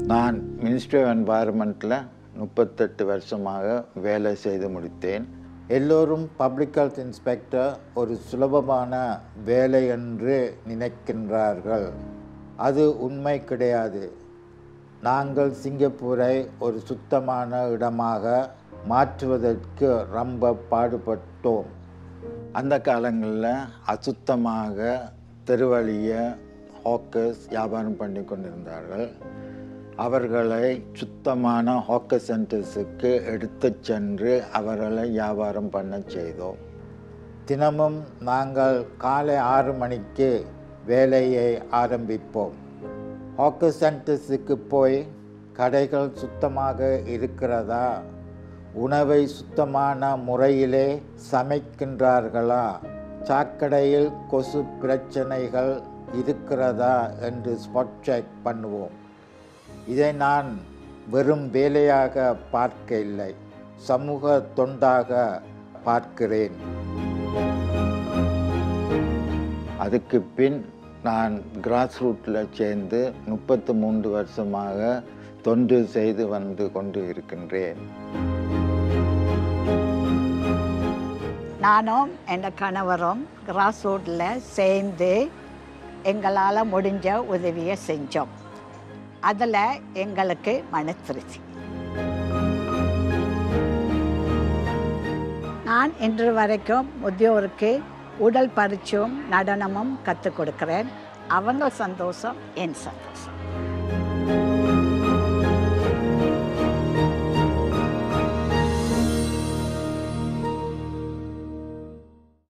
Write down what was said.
நான் ministry of என்வாயர்மெண்ட்டில் முப்பத்தெட்டு வருஷமாக வேலை செய்து முடித்தேன் எல்லோரும் பப்ளிக் ஹெல்த் இன்ஸ்பெக்டர் ஒரு சுலபமான வேலை என்று நினைக்கின்றார்கள் அது உண்மை கிடையாது நாங்கள் சிங்கப்பூரை ஒரு சுத்தமான இடமாக மாற்றுவதற்கு ரொம்ப பாடுபட்டோம் அந்த காலங்களில் அசுத்தமாக தெருவழியை ஹாக்கர்ஸ் வியாபாரம் பண்ணி கொண்டிருந்தார்கள் அவர்களை சுத்தமான ஹாக்கர் சென்டர்ஸுக்கு எடுத்துச் சென்று அவர்களை வியாபாரம் பண்ண செய்தோம் தினமும் நாங்கள் காலை ஆறு மணிக்கு வேலையை ஆரம்பிப்போம் ஹாக்கர் சென்டர்ஸுக்கு போய் கடைகள் சுத்தமாக இருக்கிறதா உணவை சுத்தமான முறையிலே சமைக்கின்றார்களா சாக்கடையில் கொசு பிரச்சனைகள் இருக்கிறதா என்று ஸ்பாட் செக் பண்ணுவோம் இதை நான் வெறும் வேலையாக பார்க்க இல்லை சமூக தொண்டாக பார்க்கிறேன் அதுக்கு பின் நான் கிராஸ் ரூட்டில் சேர்ந்து முப்பத்து மூன்று வருஷமாக தொண்டு செய்து வந்து கொண்டு இருக்கின்றேன் நானும் என் கணவரும் கிராஸ் ரோட்டில் சேர்ந்து எங்களால் முடிஞ்ச உதவியை செஞ்சோம் அதில் எங்களுக்கு மன திருப்தி நான் இன்று வரைக்கும் முதியோருக்கு உடல் பரிச்சும் நடனமும் கற்றுக் கொடுக்கிறேன் அவங்க சந்தோஷம் என் சந்தோஷம்